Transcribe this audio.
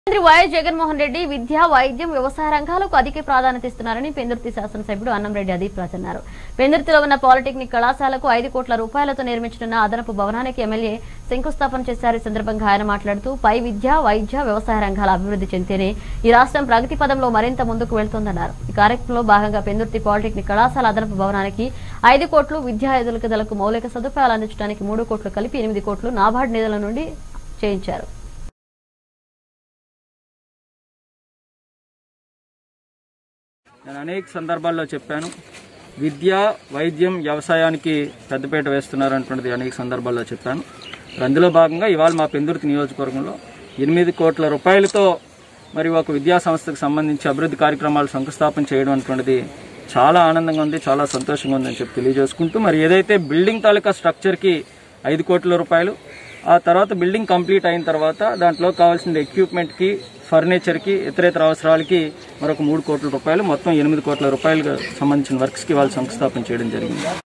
మంత్రి వైఎస్ జగన్మోహన్ రెడ్డి విద్య వైద్యం వ్యవసాయ రంగాలకు అధిక ప్రాధాన్యత ఇస్తున్నారని పెందుర్తి శాసనసభ్యుడు అన్నంరెడ్డి అదీప్ రాజ్ అన్నారు పెందుర్తిలో ఉన్న పాలిటెక్నిక్ కళాశాలకు ఐదు కోట్ల రూపాయలతో నిర్మించనున్న అదనపు భవనానికి ఎమ్మెల్యే శంకుస్థాపన చేశారు ఈ సందర్భంగా ఆయన మాట్లాడుతూ పై విద్య వైద్య వ్యవసాయ రంగాల అభివృద్ధి చెందితేనే ఈ రాష్ట్రం ప్రగతి పదంలో మరింత ముందుకు వెళ్తోందన్నారు ఈ కార్యక్రమంలో భాగంగా పెందుర్తి పాలిటెక్నిక్ కళాశాల అదనపు భవనానికి ఐదు కోట్లు విద్యా ఎదుగుదలకు మౌలిక సదుపాయాలు అందించడానికి మూడు కోట్లు కలిపి ఎనిమిది కోట్లు నాబార్డు నిధుల నుండి చేయించారు నేను అనేక సందర్భాల్లో చెప్పాను విద్య వైద్యం వ్యవసాయానికి పెద్దపీట వేస్తున్నారన్నటువంటిది అనేక సందర్భాల్లో చెప్పాను మరి అందులో భాగంగా ఇవాళ మా పెందుర్తి నియోజకవర్గంలో ఎనిమిది కోట్ల రూపాయలతో మరి ఒక విద్యా సంస్థకు సంబంధించి అభివృద్ధి కార్యక్రమాలు శంకుస్థాపన చేయడం అటువంటిది చాలా ఆనందంగా ఉంది చాలా సంతోషంగా ఉందని చెప్పి తెలియజేసుకుంటూ మరి ఏదైతే బిల్డింగ్ తాలూకా స్ట్రక్చర్కి ఐదు కోట్ల రూపాయలు ఆ తర్వాత బిల్డింగ్ కంప్లీట్ అయిన తర్వాత దాంట్లో కావాల్సిన ఎక్విప్మెంట్కి ఫర్నిచర్కి ఇతరేతర అవసరాలకి మరొక మూడు కోట్ల రూపాయలు మొత్తం ఎనిమిది కోట్ల రూపాయలకు సంబంధించిన వర్క్స్కి వాళ్ళు శంకుస్థాపన చేయడం జరిగింది